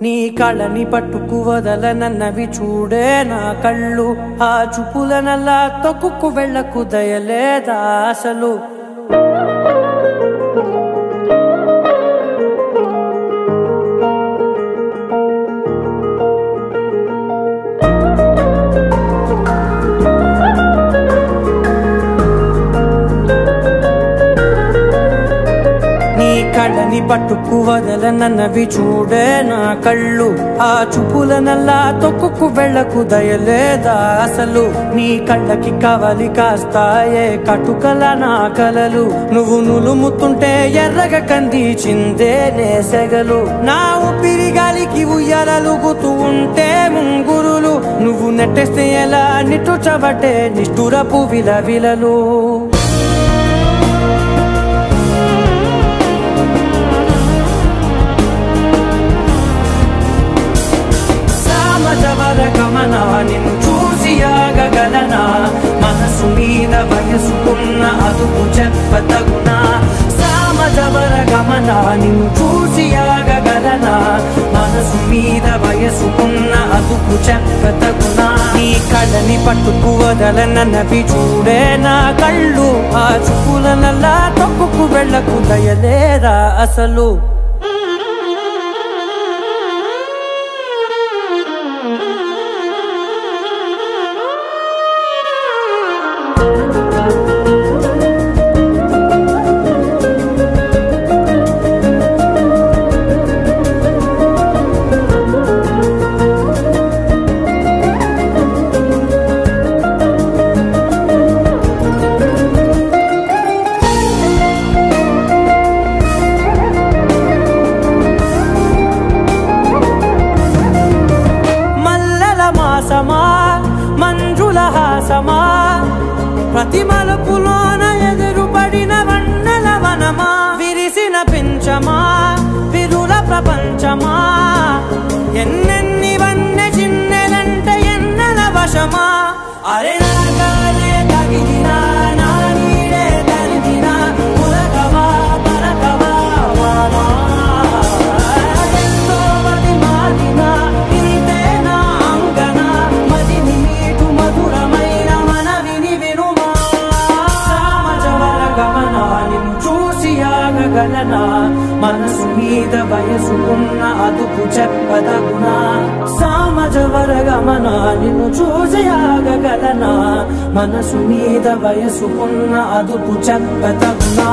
నీ కళ్ళని పట్టుకు వదలనన్నవి చూడే నా కళ్ళు ఆ చూపులనల్లా తొక్కుకు వెళ్ళకు దయలేదా అసలు నీ కళ్ళని పట్టుకు వదలనన్నవి చూడే నా కళ్ళు ఆ చూపులనల్లా తొక్కుకు వెళ్ళకు దయలేదా అసలు నీ కళ్ళకి కవలి కాస్తాయే కటుకల నా కలలు నువ్వు నులుముతుంటే ఎర్రగ కంది చిందే నేసెగలు నా ఊపిరి గాలికి ఉయ్యాలలుగుతూ ఉంటే ముంగురులు నువ్వు నెట్టేస్తే ఎలా నిట్టుచబట్టే నిష్ఠురపు విలవిలలు సామజవర గమన నిన్ను చూసి ఆగగలనా మనసు మీద వయసుకున్న అదుపు చెప్పతగునా సామజవర గమన నిన్ను చూసి ఆగగలనా మనసు మీద వయసుకున్న అదుపు చెప్పతగునా నీ కళ్ళని పట్టుకు వదలనన్నవి చూడే నా కళ్ళు ఆ చూపులనల్లా తొక్కుకు వెళ్ళకు దయలేరా అసలు మల్లెల మాసమా మంజుల హాసమా ప్రతి మలుపులోన ఎదురుపడిన వన్నెల వనమా విరిసిన పించమా విరుల ప్రపంచమా ఎన్నెన్ని వన్నె చిన్నెలంటే ఎన్నెల వశమా అరే నాగాలే తగిలినా నా నీడే తరిదినా ఉలకవా పరకవా వామా ఎంతో మది మాదినా ఇంతేనా అంగన మదిని నీటు మధురమైన మనవిని వినుమా సామజవర గమన నిన్ను చూసి ఆగగలనా మనసు మీద వయసుకున్న అదుపు చెప్పదగునా సామజవర గమన నిన్ను చూసి ఆగగలనా మనసు మీద వయసుకున్న అదుపు చెప్పదగునా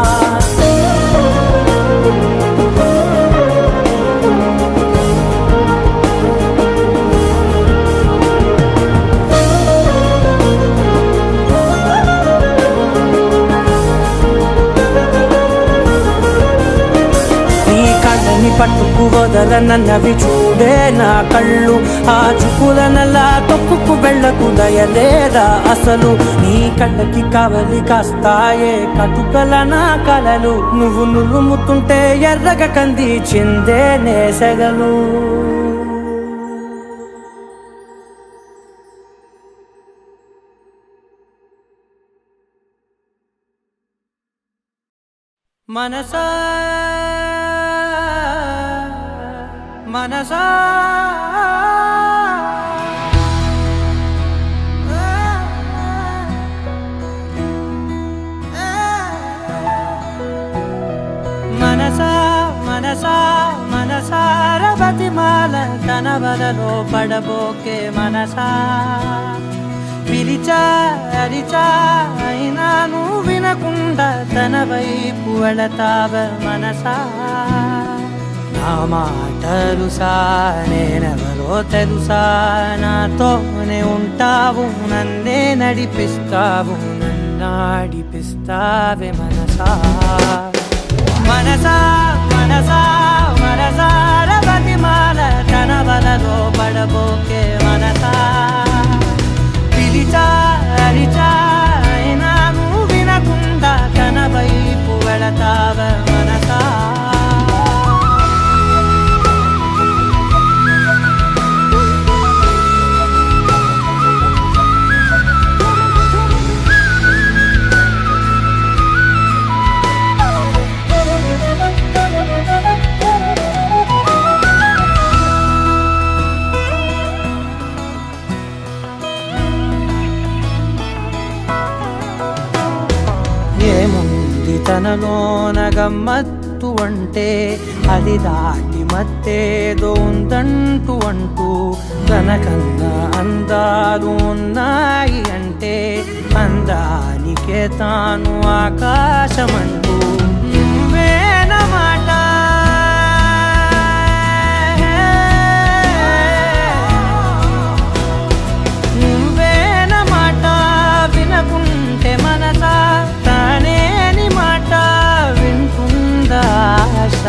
నీ కళ్ళని పట్టుకు వదలనన్నవి చూడే నా కళ్ళు ఆ చూపులనల్లా తొక్కుకు వెళ్ళకు దయలేదా అసలు నీ కళ్ళకి కవలి కాస్తాయే కటుకల నా కలలు నువ్వు నులుముతుంటే ఎర్రగ కంది చిందే నేసెగలు మనసా మనసా మనసా మనసా మనసార బతిమాల తన వలలో పడబోకే మనసా పిలిచా అరిచా అయినా నువ్వు వినకుండా తన వైపు వెళతావ మనసా నా మాటలుసా నేనెవరో తెలుసా నాతోనే ఉంటావు నన్నే నడిపిస్తావు నన్నాడిపిస్తావే మనసా మనసా మనసా మనసార బతిమాల తన వలలో పడబోకే మనసా పిలిచా అరిచా అయినా నువ్వు వినకుండా తన వైపు వెళతావ మనసా ఏముంది తనలోన గమ్మత్తు అంటే అది దాటి మత్తేదో ఉందంటూ అంటూ తనకన్నా అందాలు ఉన్నాయి అంటే అందానికే తాను ఆకాశమంటూ నువ్వేనమాట నువ్వేనమాట వినకుంటే మనసా తానేని మాట వింటుందా ఆశ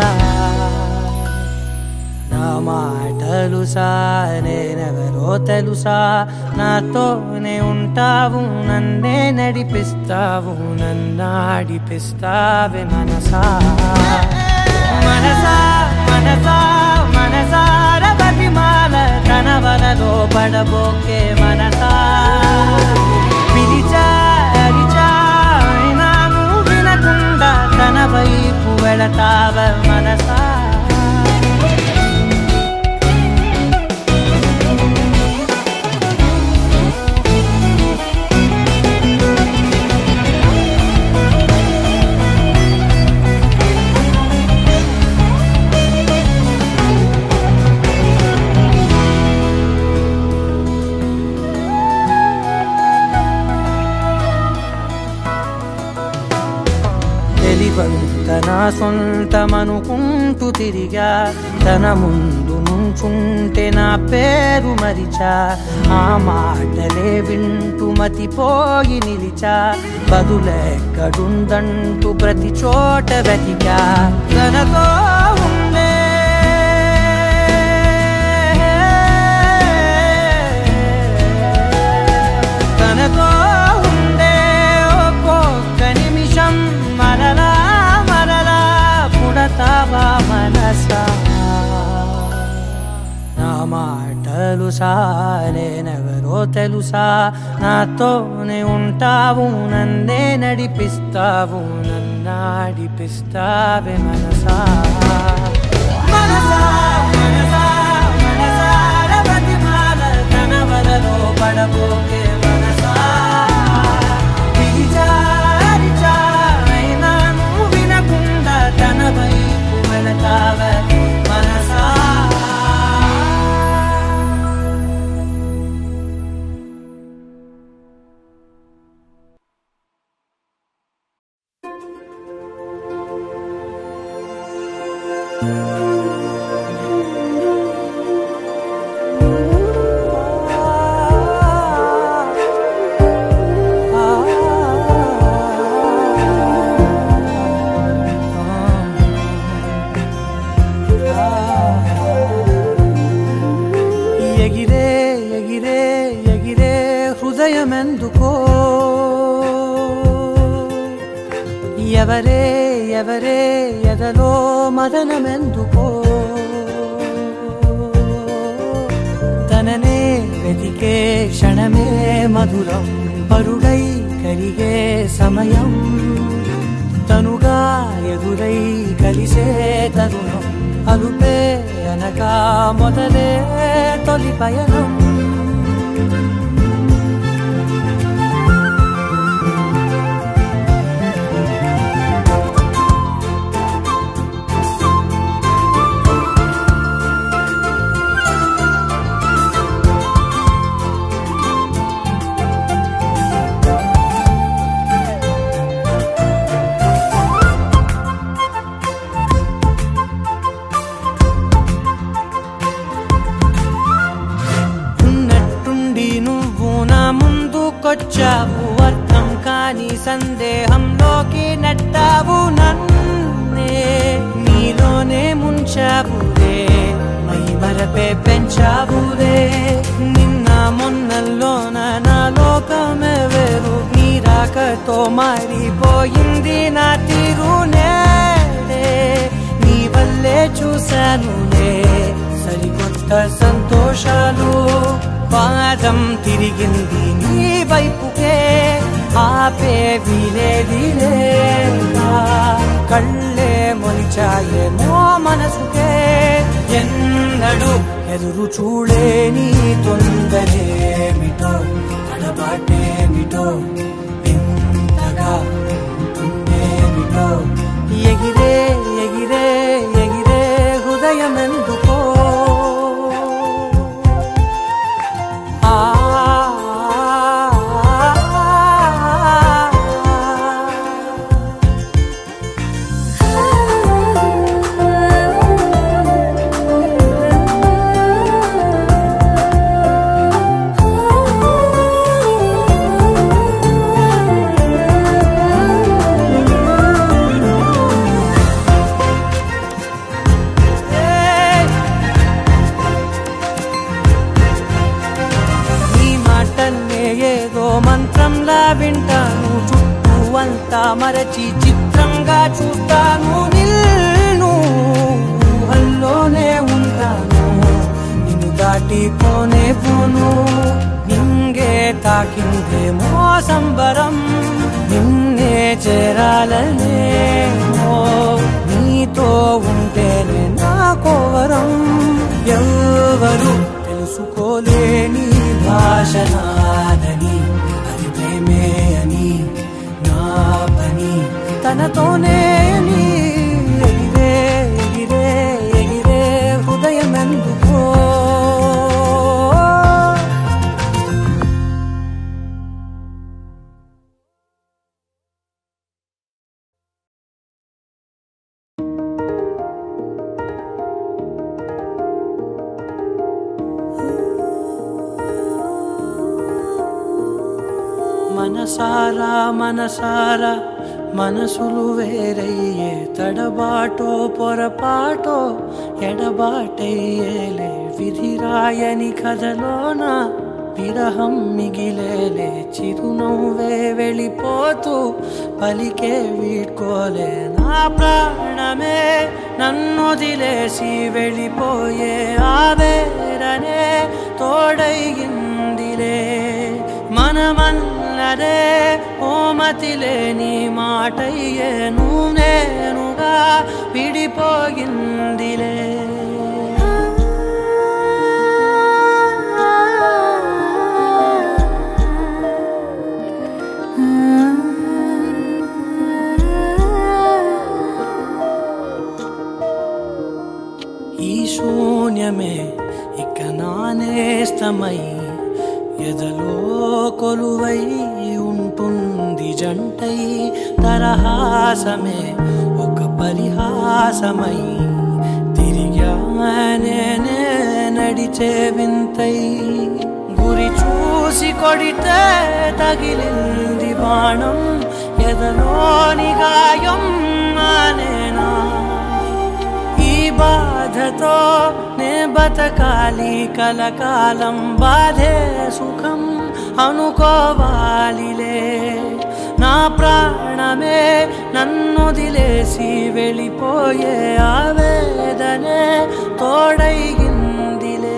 నా మాటలు సా నేనెవరో తెలుసా నాతోనే ఉంటావు నన్నే నడిపిస్తావు నన్నాడిపిస్తావే మనసా మనసా మనసా మనసార బతిమాల తన వలలో పడబోకే మనసా పిలిచా అరిచా అయినా నువ్వు వినకుండా తన వైపు వెళతావ మనసా తెలివంత నా సొంతమనుకుంటూ తిరిగా తన ముందు నుంచుంటే నా పేరు మరిచా ఆ మాటలే వింటూ మతిపోయి నిలిచా బదులెక్కడుందంటూ ప్రతి చోట వెతికా తనతో ఉండే తనతో ఉండే ఒక్కొక్క నిమిషం మరలా మరలా పుడతావా మనసా నా మాటలు సా నేనెవరో తెలుసా నాతోనే ఉంటావు నన్నే నడిపిస్తావు నన్నాడిపిస్తావే మనసా మనసా మనసా మనసార బతిమాల తన వలలో పడబోకే మనసా పిలిచా అరిచా అయినా నువ్వు వినకుండా తన వైపు వెళతావ మనసా ఎగిరే ఎగిరే ఎగిరే హృదయమెందుకో ఎవరే ఎవరే ఎదలో మదనమెందుకో తననే వెతికే క్షణమే మధురం పరుడై కరిగే సమయం తనుగా ఎదురై కలిసే తరుణం అలుపే అనగా మొదలే తొలి పయనం ఉన్నట్టుండి నువ్వు నా ముందుకొచ్చావు అర్థం కాని సందేహంలోకి నెట్టావు నన్నే నీలోనే ముంచావులే మై మరపే పెంచావులే నిన్న మొన్నల్లోన నా లోకమే వేరు నీ రాకతో మారిపోయింది నా తీరు నేడే నీ వల్లే చూశానులే సరికొత్త సంతోషాలు పాదం తిరిగింది నీ వైపుకే ఆపే వీలేది లేదా కళ్ళే మొలిచాయేమో మనసుకే ఎన్నడు ఎదురు చూడేని తొందరేమిటో తడబాటేమిటో ఇంతగా ఉంటుంది మంత్రంలా వింటాను చుట్టూ అంతా మరచి చిత్రంగా చూస్తాను నిన్ను ఊహల్లోనే ఉంటాను నిన్ను దాటిపోనే పోను నింగే తాకిందేమో సంబరం నిన్నే చేరాలనే ఓ నీతో ఉంటేనే నా కోవరం ఎవరు తెలుసుకోలేని భాష నాదని అది ప్రేమే అని నా పని తనతోనే అని ఎగిరే ఎగిరే ఎగిరే హృదయం ఎందుకో మనసారా మనసారా మనసులు వేరయ్యే తడబాటో పొరపాటో ఎడబాటయ్యేలే విధిరాయని కథలోన విరహం మిగిలేలే చిరునవ్వే వెళ్ళిపోతూ పలికే వీడ్కోలే నా ప్రాణమే నన్నొదిలేసి వెళ్ళిపోయే ఆవేరనే తోడైందిలే మనమన్నదే ఓమతిలేని మాటయ్యే నువ్వు నేనుగా విడిపోయిందిలే ఈ శూన్యమే ఇక నానేస్తమై ఎదలో కొలువై ఉంటుంది జంటై తరహాసమే ఒక పరిహాసమై తిరిగానే నడిచే వింతై గురి చూసి కొడితే తగిలింది బాణం ఎదలోని గాయం మానేనా ఈ బాధతో నే బతకాలి కలకాలం బాధే సుఖం అనుకోవాలిలే నా ప్రాణమే నన్నొదిలేసి వెళ్ళిపోయే ఆవేదనే తోడైగిందిలే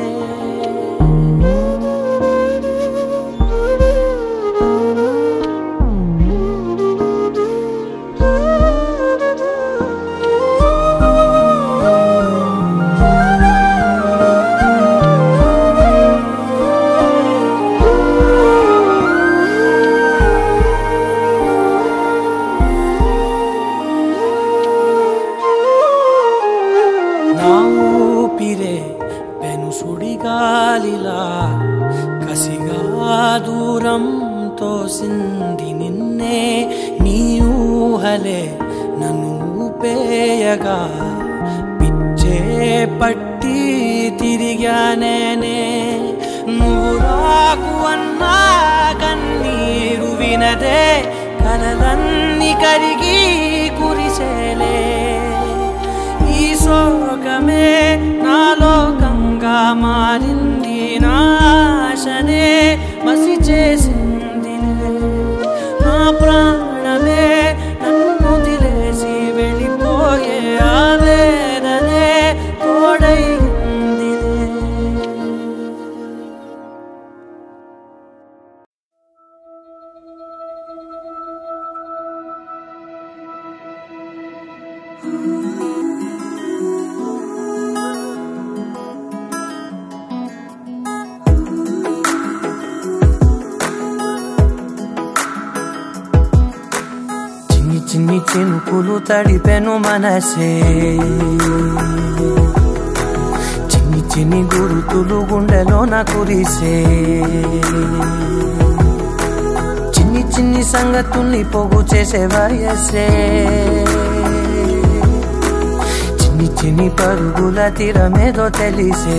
నా ఊపిరే పెను సుడిగాలిలా కసిగా దూరం తోసింది నిన్నే నీ ఊహలే నన్ను ఊపేయగా పిచ్చే పట్టి తిరిగానేనే నువ్వు రాకు అన్నా కన్నీరు వినదే కలలన్నీ కరిగి కురిసేలే ఈ శోకమే నా లోకంగా మారింది నాశనే మసి చేసింది నా ప్రాణమే నన్ను దిలేసి వెళ్ళిపోయే ఆవేదనే తోడైంది చిన్ని చిన్ని చినుకులు తడిపెను మనసే చిన్ని చిన్ని గురుతులు గుండెలోన కురిసే చిన్ని చిన్ని సంగతుల్ని పోగు చేసే వయసే చిన్ని చిన్ని పరుగుల తీరమేదో తెలిసే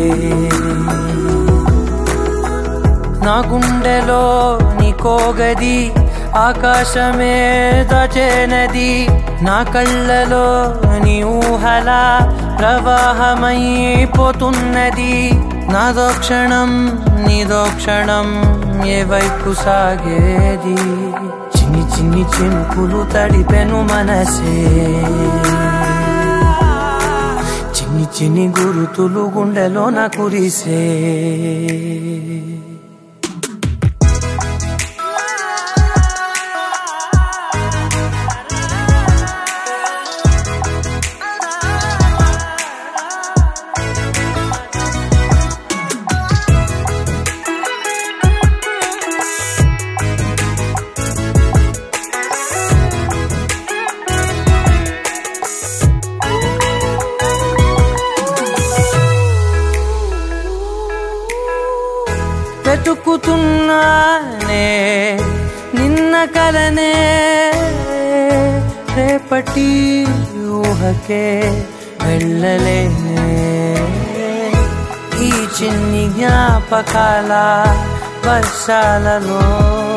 నా గుండెలో నీకోగది ఆకాశమే దచేనది నా కళ్ళలో నీ ఊహల ప్రవాహమైపోతున్నది నాదో క్షణం నీదో క్షణం ఏ వైపు సాగేది చిన్ని చిన్ని చినుకులు తడిపెను మనసే చిన్ని చిన్ని గురుతులు గుండెలోన కురిసే వెతుకుతున్నానే నిన్న కలనే రేపటి ఊహకే వెళ్ళలేనే ఈ చిన్ని జ్ఞాపకాల వర్షాలలో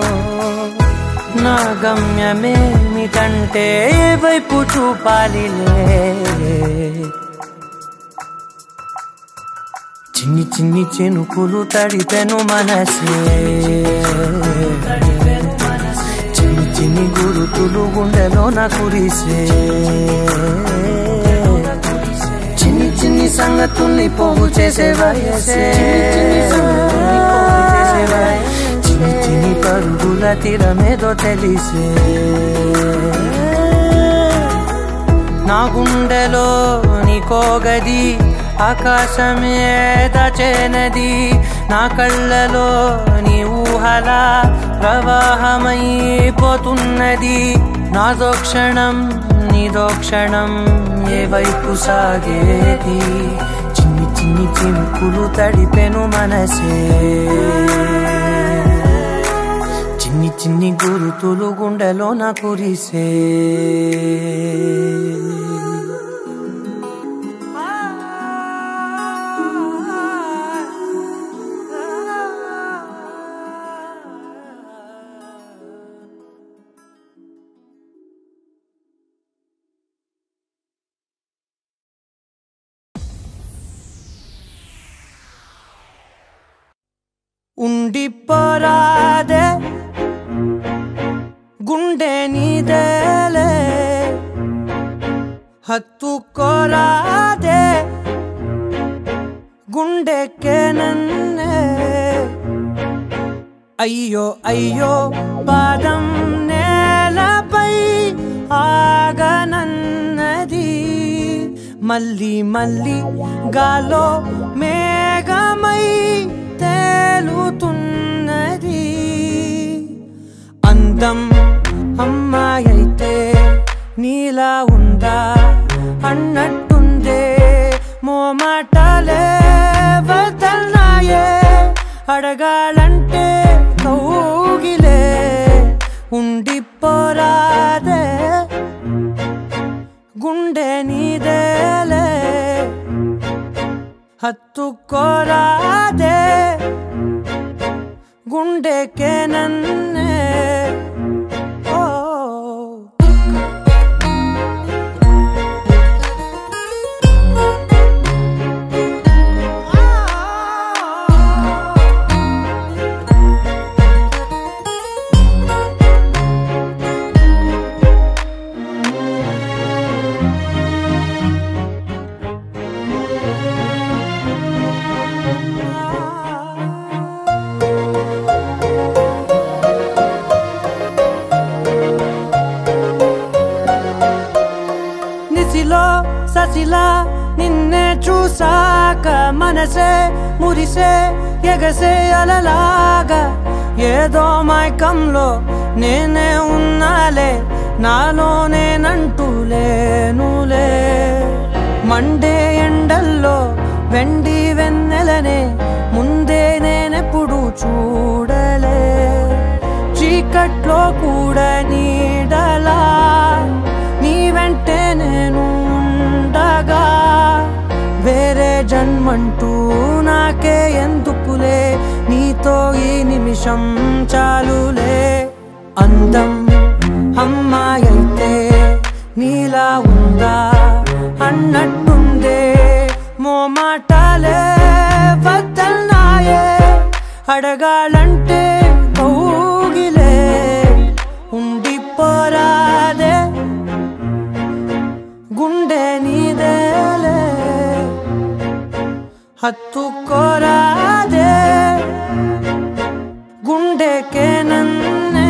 నా గమ్యమేమిటంటే ఏ వైపు చూపాలిలే చిన్ని చిన్ని చినుకులు తడిపెను మనసే చిన్ని చిన్ని గురుతులు గుండెలోన కురిసే చిన్ని చిన్ని సంగతుల్ని పోగు చేసే వయసే చిన్ని చిన్ని పరుగుల తీరమేదో తెలిసే నా గుండెలో నీకోగది ఆకాశమే దచేనది నా కళ్ళలో నీ ఊహల ప్రవాహమైపోతున్నది నాదో క్షణం నీదో క్షణం ఏ వైపు సాగేది చిన్ని చిన్ని చినుకులు తడిపెను మనసే చిన్ని చిన్ని గురుతులు గుండెలోన కురిసే ఉండిపోరాదే గుండె నీదేలే హత్తుకోరాదే గుండెకే నన్నే అయ్యో అయ్యో పాదం నేలపై ఆగనన్నది మళ్ళీ మళ్ళీ గాలో మేఘమై తేలుతున్నది అందం అమ్మాయైతే నీలా ఉందా అన్నట్టుందే మోమాటలే వదల్నాయే అడగాలంటే కౌగిలే ఉండిపోరాదే గుండె నీదేలే హత్తుకోరాదే గుండెకే నన్నే ఓ నిసిలో ససిలా నిన్నే చూసాక మనసే మురిసే ఎగసే అలలాగా ఏదో మైకంలో నేనే ఉన్నాలే నాలో నేనంటూ లేనులే మండే ఎండల్లో వెండి వెన్నెలనే ముందే నేనెప్పుడు చూడలే చీకట్లో కూడా నీడలా నీ వెంటే నేను ఉండగా వేరే జన్మంటూ నాకే ఎందుకులే నీతో ఈ నిమిషం చాలులే అందం అమ్మాయైతే నీలా ఉందా అన్నట్టుందే మోమాటాలే వద్ద అడగాలంటే కౌగిలే ఉండిపోరాదే గుండె నీదేలే హత్తుకోరాదే గుండెకే నన్నే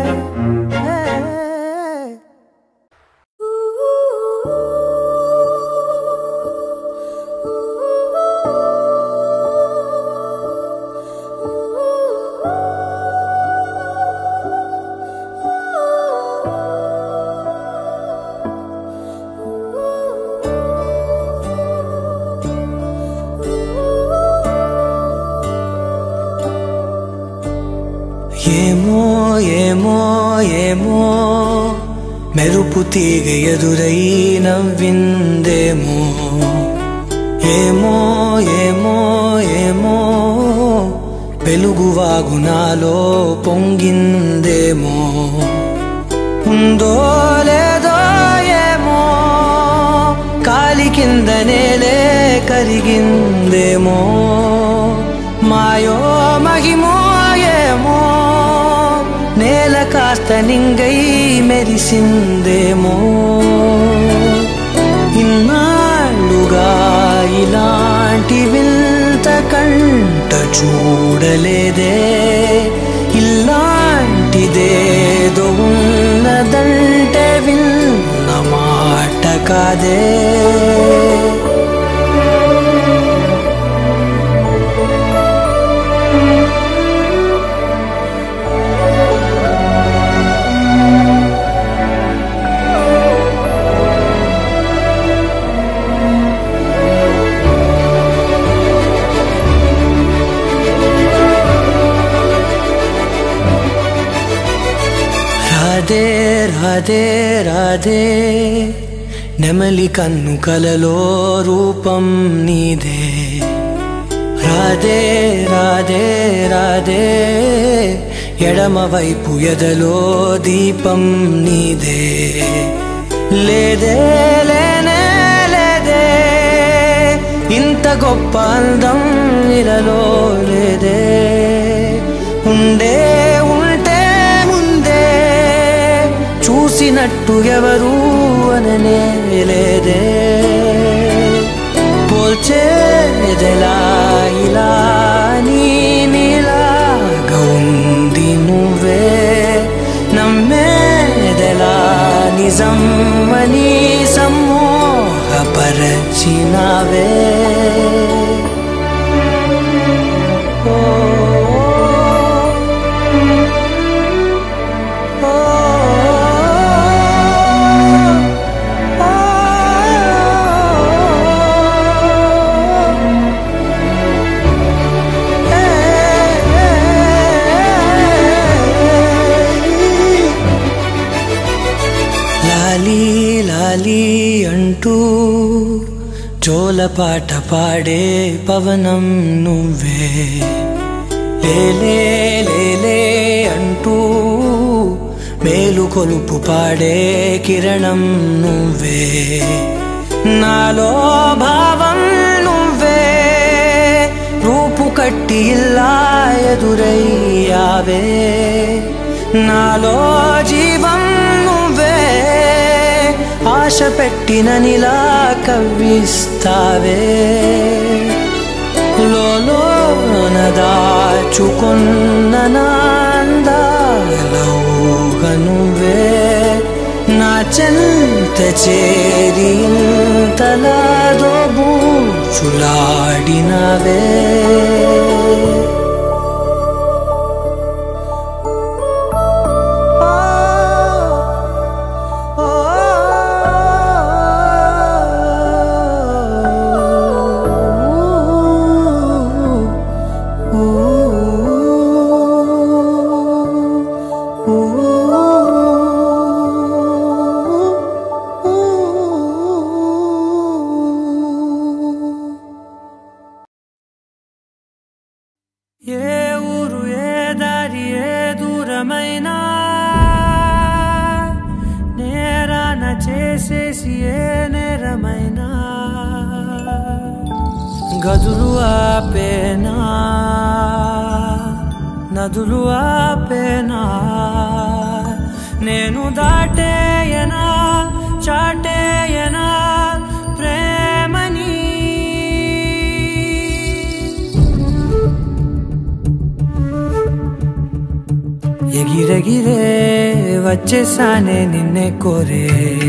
ఏమో ఏమో ఏమో మెరుపు తీగ ఎదురై నవ్విందేమో ఏమో ఏమో ఏమో వెలుగు వాగునాలో పొంగిందేమో ఉందో లేదో ఏమో కాలి కింద నేలే కరిగిందేమో మాయో మహిమో ఏమో నేల కాస్త నింగై మెరిసిందేమో ఇన్నాళ్ళుగా ఇలాంటి వింత కంట చూడలేదే ఇలాంటిదేదో ఉన్నదంటే విన్న మాట కాదే రాధే రాధే రాధే నెమలి కన్ను కలలో రూపం నీదే రాధే రాధే రాధే ఎడమ వైపు ఎదలో దీపం నీదే లేదే లేనే లేదే ఇంత గొప్ప అందం ఇలలో లేదే ఉండే ఉంటే ముందే చూసినట్టు ఎవరు అననే లేదే పోల్చేదెలా ఇలా నీ నీలాగా ఉంది నువ్వే నమ్మేదెలా నిజం అని సమ్మోహపరచినావే ఓ ఓ లాలీ లాలీ అంటూ జోలపాట పాడే పవనం నువ్వే లేలే లేలే అంటూ మేలు కొలుపు పాడే కిరణం నువ్వే నాలో భావం నువ్వే రూపు కట్టి ఇలా ఎదురయ్యావే నాలో జీవం నువ్వే ఆశ పెట్టిననిలా కవ్విస్తావే లోన దాచుకున్న నాందాలౌగ నువ్వే నా చెంత చేరి తలదో బూచులాడినవే ఏ ఊరు ఏ దారి ఏ దూరమైనా నేరాన చేసేసి ఏ నేరమైనా గదులు ఆపేనా నదులు ఆపేనా నేను దాటేయనా చాటేయనా ప్రేమని ఎగిరెగిరే వచ్చేసానే నిన్నే కోరే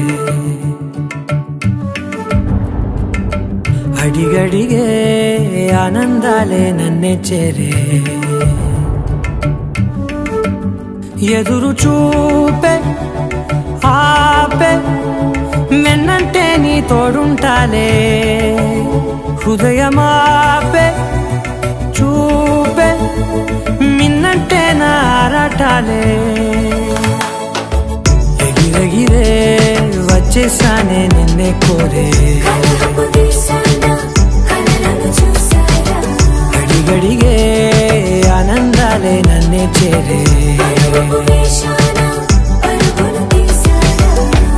అడిగడిగే ఆనందాలే నన్నే చేరే ఎదురు చూపే ఆపే మెన్నంటే నీ తోడుంటాలే హృదయమాపే చూపే మిన్నంటే నా ఆరాటాలే ఎగిరెగిరే వచ్చేసానే నిన్నే కోరే కలహపు తీశాన కలలను చూసారా అడిగడిగే ఆనందాలే నన్నే చేరే పరుగు వేశాన పరుగులు తీశారా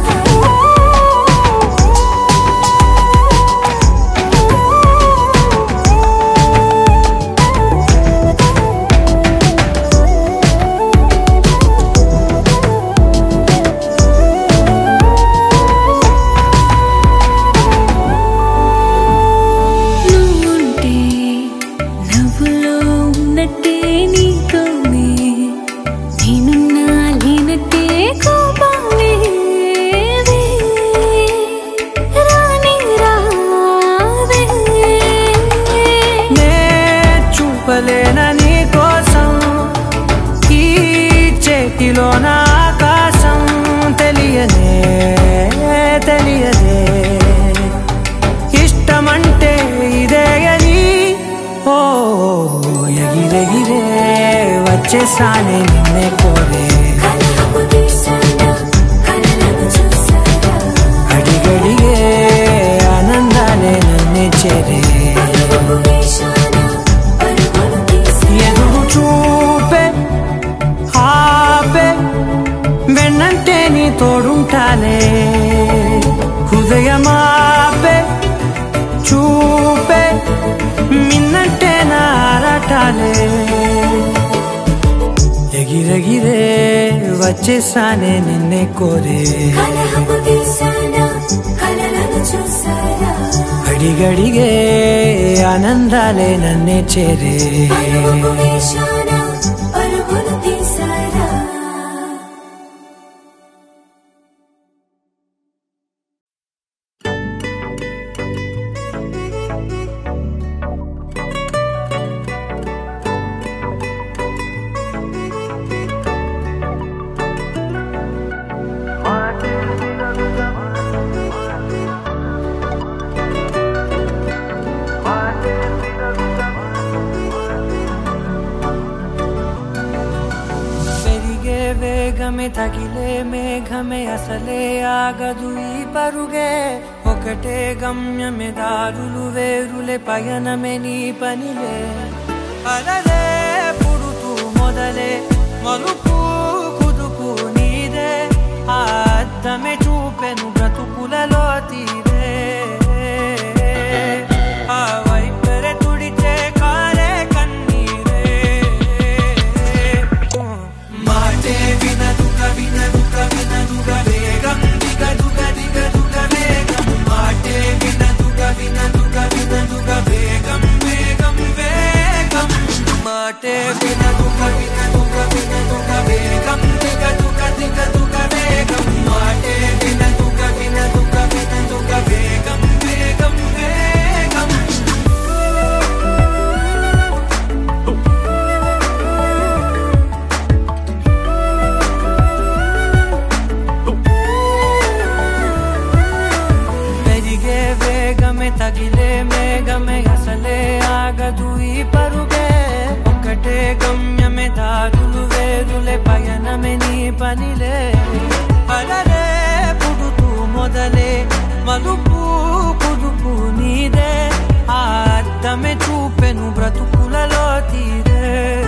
నువ్వుంటే నవ్వులో ఉన్నట్టే నీతోనే నేనున్నా లేనట్టే కోపాలే రాని రావే నే చూపలేన నీ కోసం ఈ చేతిలో నా ఆకాశం తెలియనే తెలియదే ఇష్టమంటే ఇదే అని ఓ ఎగిరెగిరే వచ్చేసానే నిన్నే కోరే కలహపు తీశాన కలలను చూసారా అడిగడిగే ఆనందాలే నన్నే చేరే పరుగు వేశాన పరుగులు తీశారా ఎదురు చూపే ఆపే వెన్నంటే నీ తోడుంటాలే హృదయమాపే చూపే మిన్నంటే నా ఆరాటాలే ఎగిరెగిరే వచ్చేసానే నిన్నే కోరే కలహపు తీశాన కలలను చూసారా అడిగడిగే ఆనందాలే నన్నే చేరే పరుగు వేశాన పరుగులు తీశారా పెరిగే వేగమే తగిలే మేఘమే అసలే ఆగదు ఈ పరుగే ఒకటే గమ్యమే దారులు వేరులే పయనమే నీ పనిలే అలలే పుడుతూ మొదలే మలుపు కుదుపు నీదే ఆ అద్దమే చూపెను బ్రతుకులలో తీరే ఆ వైపరే తుడిచే కారే కన్నీరే మాటే వినదుక వినదుక వినదుక వేగం దిగదుక దిగదుక వేగం మాటే వినదుక వినదుక వినదుక వేగం వేగం వేగం మాటే వినదుక వినదుక వినదుక వేగం దిగదుక దిగదుక వేగం మాటే వినదుక వినదుక వినదుక వేగం వేగం వేగం పెరిగే వేగమే తగిలే మేఘమే అసలే ఆగదు ఈ పరుగే ఒకటే గమ్యమే దారులు వేరులే పయనమే నీ పనిలే అలరే పుడుతూ మొదలే మలుపు కుదుపు నీదే ఆ అద్దమే చూపెను బ్రతుకులలో తీరే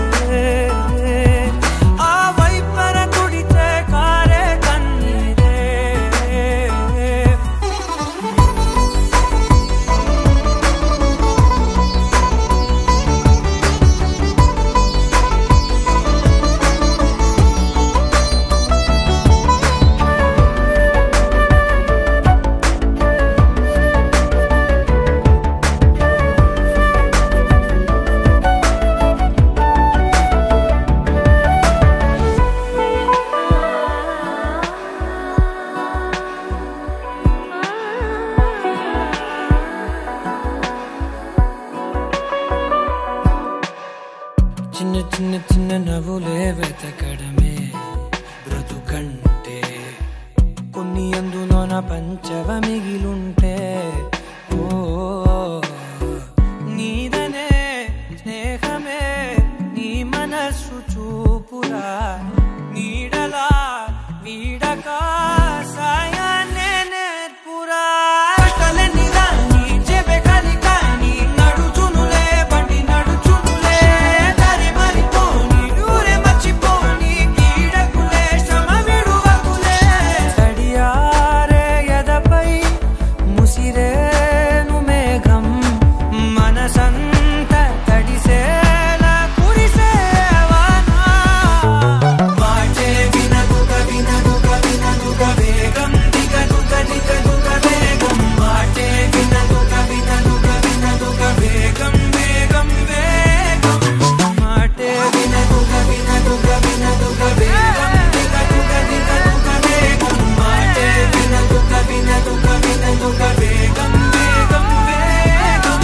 ఆ వైపర తుడితే కారే కన్నీరే పంచవ మిగిలుంటే ఓ నీదనే స్నేహమే నీ మనస్సు చూపురా నీడలా వీడక సాయాన్నే నేర్పురా కలని రాని చెబె కలి కాని నడుచునులే బండి నడుచునులే దారి మరిపోని ఊరే మర్చిపోని కీడకులే శ్రమ విడువకులే తడియారే ఎదపై ముసిరేను మేఘం మనసంత తడిసేలా కురిసేవానా వాటే వినదుగ వినదుగ వినదుగ వేగం దిగదుగ దిగదుగ వేగం వాటే వినదుగ వినదుగ వినదుగ వేగం వేగం వేగం మాటే వినదుగ వినదుగ వినదుగ వేగం దిగదుగ దిగదుగ వేగం మాటే వినదుగ వినదుగ వినదుగ వేగం వేగం వేగం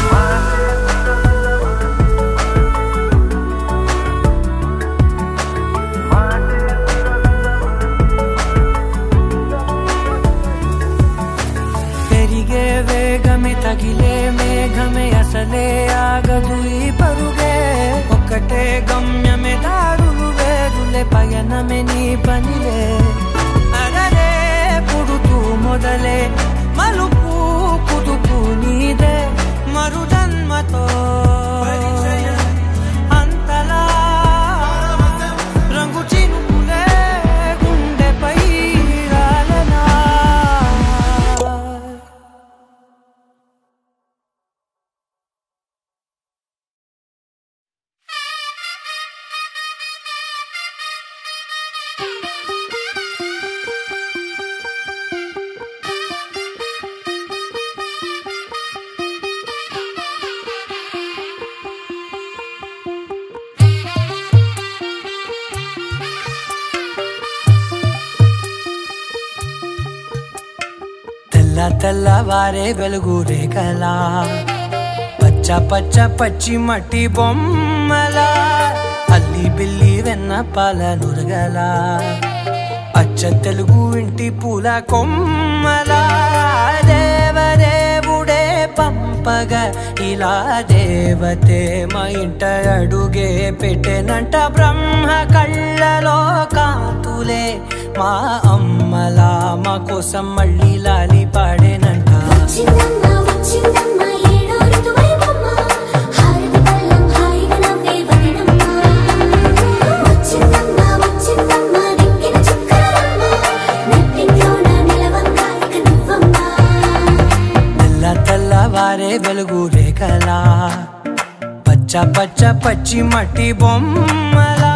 పెరిగే వేగమే తగిలే మేఘమే అసలే ఆగదు ఈ పరుగే ఒక్కటే గమ్యమే దారులు వేరులే పయనమే నీ పనిలే అరరే పుడుతూ మొదలే మలుపు కుదుపు నీదే మరు జన్మతో అంతలా రంగు చినుకులే గుండెపై రాలనా తెల్ల తెల్లవారే వెలుగు రేఖలా పచ్చ పచ్చ పచ్చి మట్టి బొమ్మలా అల్లి బిల్లి వెన్న పాల నురగలా అచ్చ తెలుగు ఇంటి పూల కొమ్మలా దేవదేవుడే పంపగా ఇలా దేవతే మా ఇంట అడుగే పెట్టెనంట బ్రహ్మ కళ్ళలో కాంతులే మా అమ్మలా మా కోసం మళ్ళీ లాలి పాడేనంట వచ్చిందమ్మ వచ్చిందమ్మ ఏడో ఋతువైవమ్మ హారతి పళ్ళం హాయిగా నవ్వే వదినమ్మ వచ్చిందమ్మ వచ్చిందమ్మ నెక్కిన చుక్కలమ్మ నెట్టింట్లోన నిలవంగా ఇక నువ్వమ్మ తెల్ల తెల్లవారే వెలుగు రేఖలా పచ్చ పచ్చ పచ్చి మట్టి బొమ్మలా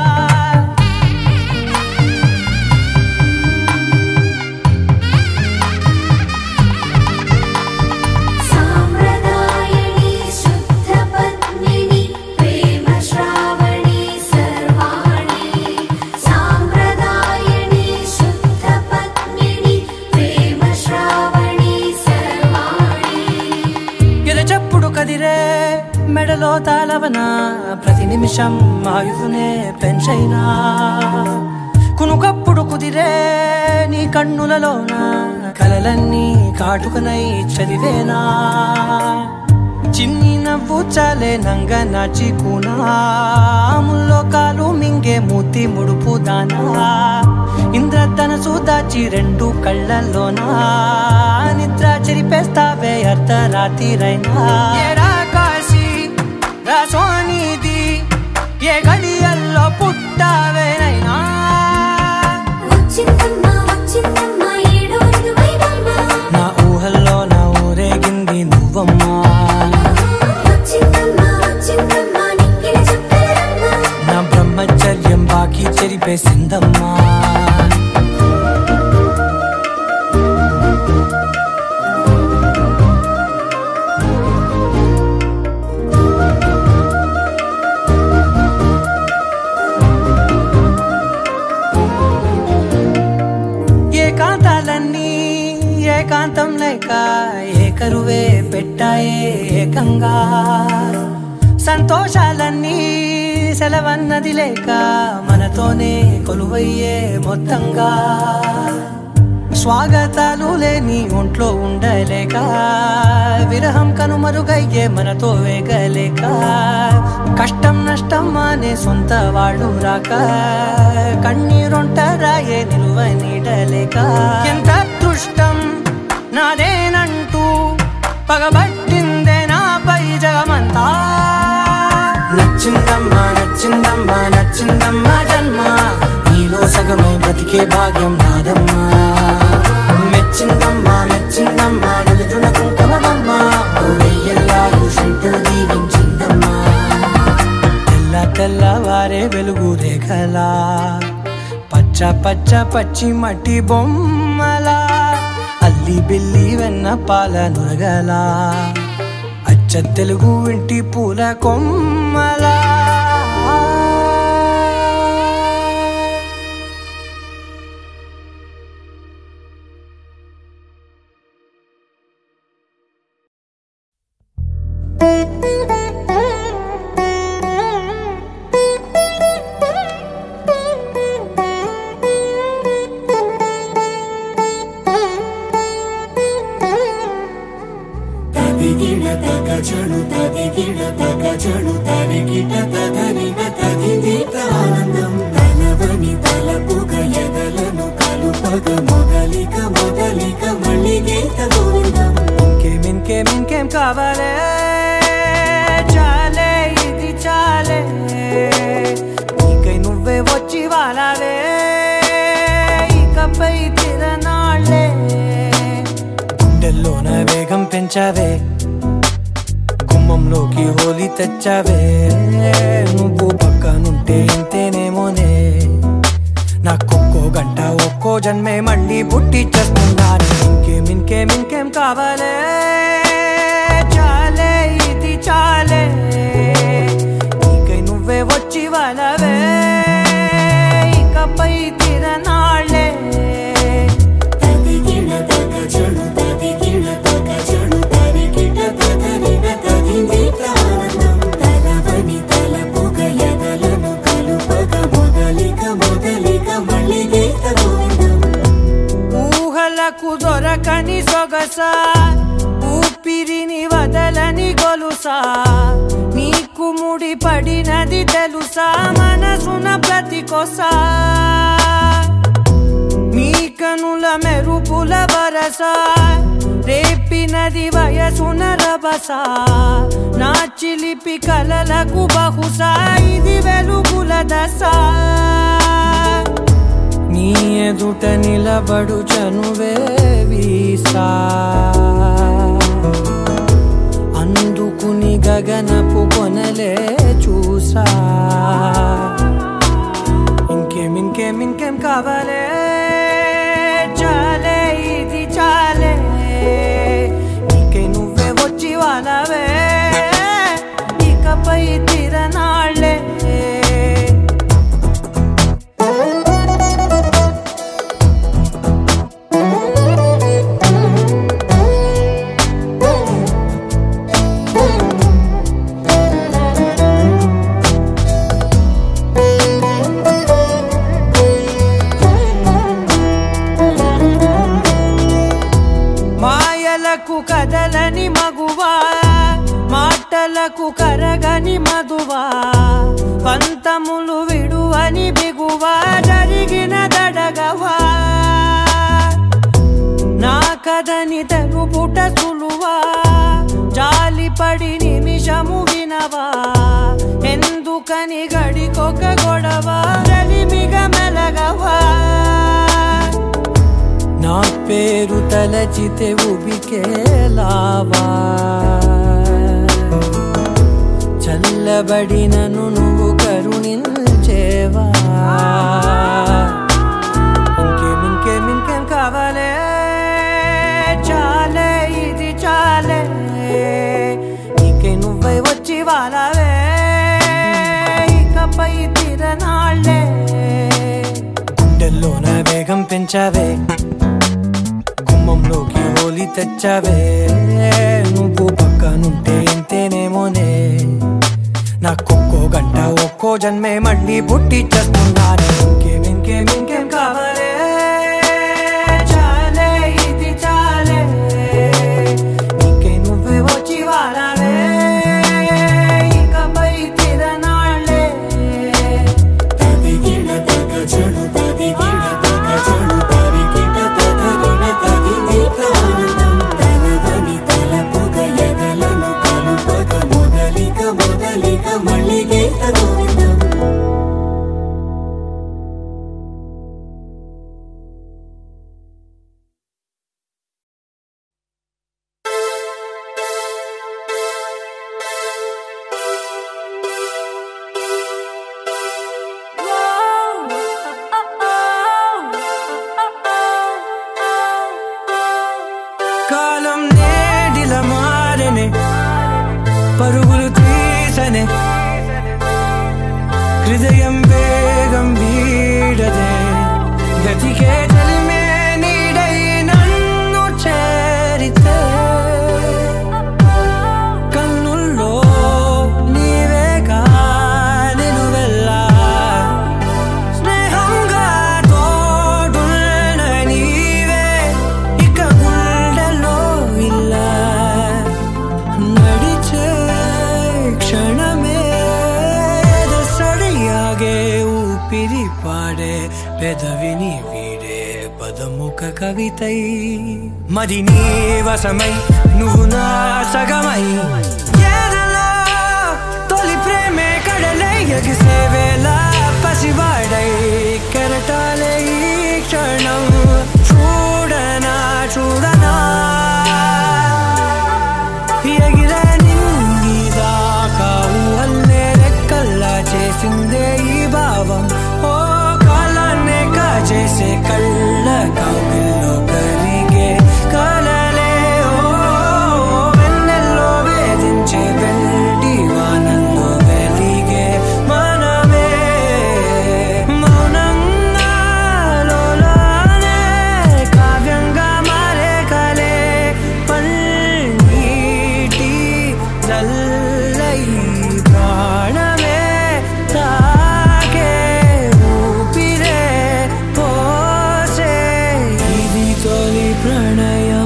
సాంప్రదాయని శుద్ధ పద్మిని ప్రేమ శ్రావణి సర్వాణి సాంప్రదాయని శుద్ధ పద్మిని ప్రేమ శ్రావణి సర్వాణి ఎద చప్పుడు కదిరే మెడలో తాళవన ప్రతి నిమిషం ఆయువునే పెంచైనా కునుకప్పుడు కుదిరే నీ కన్నులలోన కలలన్నీ కాటుకనై చదివేనా చిన్ని నవ్వు చాలే నంగ నాచి ముల్లో కాలు మింగే మూతి ముడుపు దానా ఇంద్రధనసు దాచి రెండు కళ్ళల్లోనా నిద్ర చెరిపేస్తావే అర్ధరాత్రిరైనా ఏరా కాశీ రా సోనిది ఏ గడియల్లో పుట్టావేనైనా వచ్చిందమ్మ వచ్చిందమ్మ ఏడో ఋతువైవమ్మ నా ఊహల్లో నా ఊరేగింది నువ్వమ్మా వచ్చిందమ్మ వచ్చిందమ్మ నెక్కిన చుక్కలమ్మ నా బ్రహ్మచర్యం బాకీ చెరిపేసిందమ్మా ఏకాంతాలన్నీ ఏకాంతం లేక ఏకరువే పెట్టాయే ఏకంగా సంతోషాలన్నీ సెలవన్నది లేక మనతోనే కొలువయ్యే మొత్తంగా స్వాగతాలు లేని ఒంట్లో ఉండలేక విరహం కనుమరుగయ్యే మనతో వేగలేక కష్టం నష్టం అనే సొంత వాళ్ళు రాక కన్నీరొంటరాయే నిలువ నీడలేక ఎంత అదృష్టం నాదేనంటూ పగబట్టిందే నాపై జగమంతా నచ్చిందమ్మా నచ్చిందమ్మా నచ్చిందమ్మా జన్మ నీలో సగమై బ్రతికే భాగ్యం నాదమ్మా మెచ్చిందమ్మా మెచ్చిందమ్మా నుదుటిన కుంకుమమ్మా వెయ్యల్లాగు శంకరు దీవించిందమ్మా తెల్ల తెల్లవారే వెలుగు రేఖలా పచ్చ పచ్చ పచ్చి మట్టి బొమ్మలా అల్లి బిల్లి వెన్న పాల నురగలా అచ్చ తెలుగు ఇంటి పూల కొమ్మలా ತದಿಗಿಡ ತಗ ಚಳು ತದಿಗಿಡ ತಗ ಚಳು ತರಿಗಿಟ ತದನಿಗ తదిదీత ఆనందం తలవని తలపుగ ఎదలను కలుపగ మొదలిక మొదలిక మళ్ళీ గీత గోవిందం ఇంకేం ఇంకేం ఇంకేం కావాలే చాలే ఇది చాలే నీకై నువ్వే వచ్చి వాలావే ఇకపై తిరనాళ్ళే గుండెల్లోన వేగం పెంచావే గుమ్మంలోకి హోలీ తెచ్చావే నువ్వు పక్కనుంటే ఇంతేనేమోనే నాకొక్కో గంట ఒక్కో జన్మే మళ్ళీ పుట్టి చేస్తున్నాను ఇంకేం ఇంకేం ఇంకేం కావాలే చాలే ఇది చాలే నీకై నువ్వే వచ్చి వాళ్ళవే ఇకపై తిరనాళ్ళే తదిగిడ తగ చಳು తదిగిడ తగ చಳು తరిగిట తదనిగ తదిదీత ఆనందం తలవని తలపుగ ఎదలను కలుపగ మొదలిక మొదలిక మళ్ళీ గీత గోవిందం ఊహలకు దొరకని సొగస ఊపిరిని వదలని గొలుసా నీకు ముడి పడినది తెలుసా మనసున ప్రతి కొసా నీ కనుల మెరుపుల వరస రేపినది వయసున రభస నా చిలిపి కలలకు బహుశా ఇది వెలుగుల దశ నీ ఎదుట నిలబడు చనువే వీసా అందుకుని గగనపు కొనలే చూసా ఇంకేం ఇంకేం ఇంకేం కావాలే చాలే ఇది చాలే నీకే నువ్వే వచ్చి వాళ్ళవే ఇకపై తిరనాళ్ళే మాయలకు కదలని మగువా మాటలకు కరగని మధువా పంతములు విడువని బిగువా జరిగిన దడగవా నా కథని తెలుపుట సులువా జాలిపడి నిమిషము వినవా ఎందుకని గడికొక గొడవ రలిమిగ మెలగవా నా పేరు తలచితే ఉబికేలావా చల్లబడినను నువ్వు కరుణించేవా ఇంకేం ఇంకేం ఇంకేం కావాలే చాలే ఇది చాలే నీకే నువ్వై వచ్చి వాళ్ళవే ఇకపై తిరనాళ్ళే గుండెల్లోన వేగం పెంచావే గుమ్మంలోకి హోలీ తెచ్చావే నువ్వు పక్కనుంటే ఇంతేనేమోనే నాకొక్కో గంట ఒక్కో జన్మే మళ్ళీ పుట్టి చేస్తున్నాను ఇంకేం ఇంకేం ఇంకేం కావాలే చాలే హృదయం వేగం వీడదే గతికే చలిమే నీడై నన్ను చేరితే కన్నుల్లో నీవేగా నిలువెల్లా స్నేహంగా తోడున్న నీవే ఇక గుండెలో ఇలా నడిచే క్షణమే సడియాగే ఊపిరి పాడే పెదవిని వీడే పదముఖ కవితై మరి నీ వశమై నువ్వు నా సగమై ఏదలో తొలి ప్రేమే కడలై ఎగిసే వేళ పసివాడై కెరటాలే ఈ క్షణం చూడనా చూడనా ఎగిరే నింగిదాకా ఊహల్లే రెక్కల్లా చేసిందే ఈ భావం ఓ కాలాన్నే కాచేసే కళ్ళ కౌగిల్లో కరిగే కలలే ఓ వెన్నెల్లో వేధించే వెండి వానల్లో వెలిగే మనమే మౌనంగా లోలానే కావ్యంగా మారే కలే పల్నీటి జల్లై ప్రాణమే తాకే ఊపిరే పోసే ఇది తొలి ప్రణయం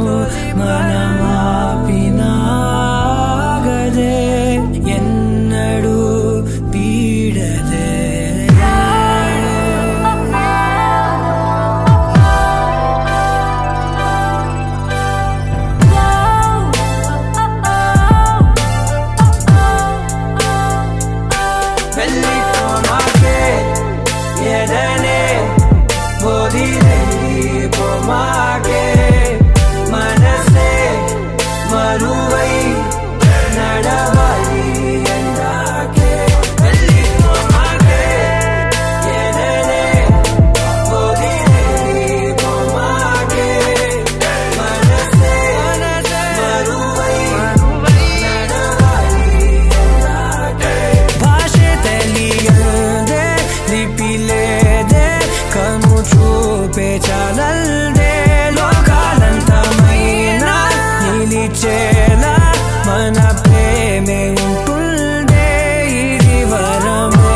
మనమాపినాగదే ఎన్నడూ పీడదే వెళ్ళిపోమాకే ఎదనే వదిలిపోమాకే మనసే మరువై నడవాలి ఎందాకే వెళ్ళిపోమాకే ఎదనే వదిలిపోమాకే మనసే మరువై నడవాలి ఎందాకే భాషೆ తెలియదే లిపిలేదే కను చూపే చాలల్దే లోకాలంతమైన నిలిచేలా మన ప్రేమే ఉంటుందే ఇది వరమే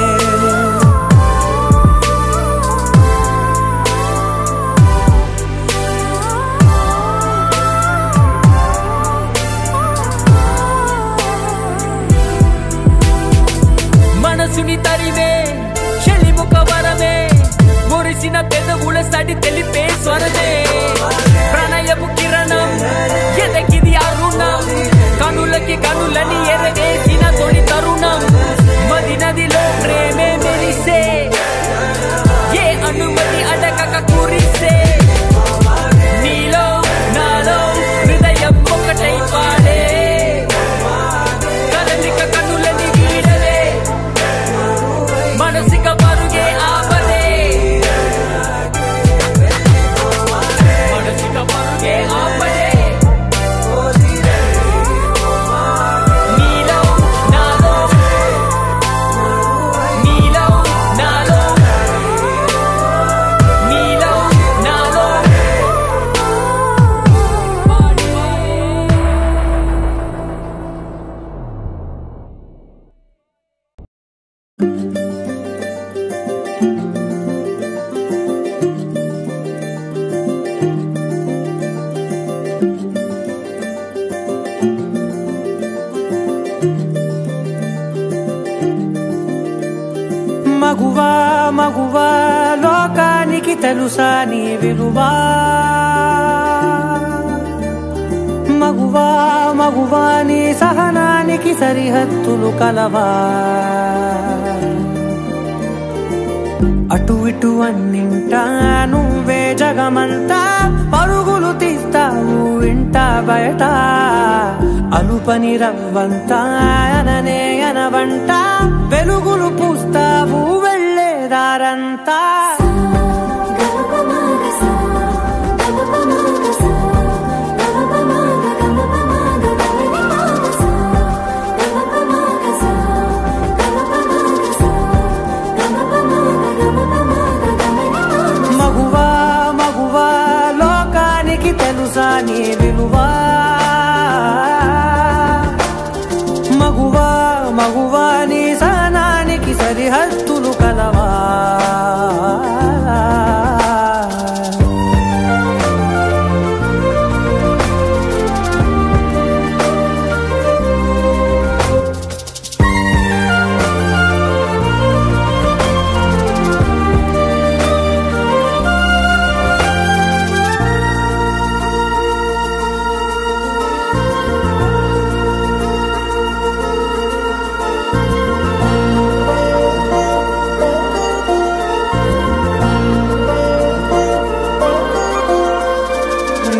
మనసుని తరివే చెలిముఖ వరమే మురిసిన పెదవుల సడి తెలిపే స్వరమే ప్రణయపు కిరణం ఎదకిది అరుణం కనులకి కనులని ఎరవేసిన తొలి తరుణం మది నదిలో ప్రేమే మెరిసే ఏ అనుమతి అడగక కురిసే నీలో నాలో హృదయం ఒకటై పాడే కదలిక కన్నులని వీడలే మనసిక పరుగే ఆపదే మనసిక పరుగే ఆపదే నీలో నాలో నీలో నాలో నీలో నాలో మగువా మగువా లోకానికి తెలుసా నీ విలువా మగువా మగువా నీ సహనానికి సరిహద్దులు కలవా అటు ఇటు అన్నింటా నువ్వే జగమంతా పరుగులు తీస్తావు ఇంట బయట అలుపని రవ్వంతా అననే అనవంట వెలుగులు పూస్తావు వెళ్ళేదారంతా గమపమాగస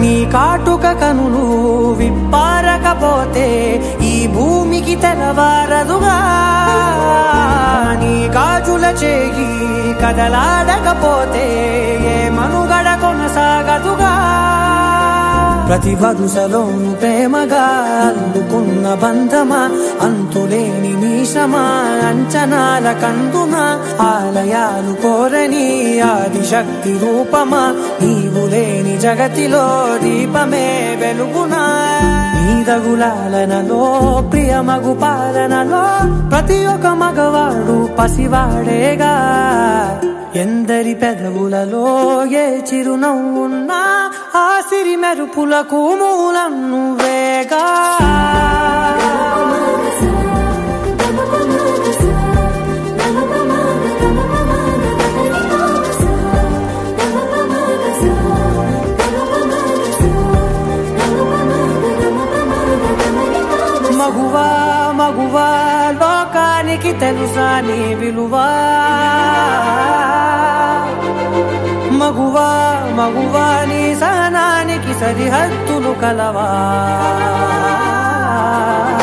నీ కాటుక కనులు విప్పారకపోతే ఈ భూమికి తెలవారదుగా నీ గాజుల చేయి కదలాడకపోతే ఏ మనుగడ కొనసాగదుగా ప్రతి వరుసలోను ప్రేమగా అల్లుకున్న బంధమా అంతులేని నీశమా అంచనాల కందున ఆలయాలు కోరని ఆదిశక్తి రూపమా నీవు లేని జగతిలో దీపమే వెలుగునా నీదగులాలనలో ప్రియమగు పాలనలో ప్రతి ఒక్క మగవాడు పసివాడేగా ఎందరి పెదవులలో ఏ చిరునవ్వున్నా ఆ సిరి మెరుపులకు మూలం నువ్వేగా మగువా మగువా లోకానికి తెలుసా నీ విలువా మగువా మగువా నీ సహనానికి సరిహద్దులు కలవా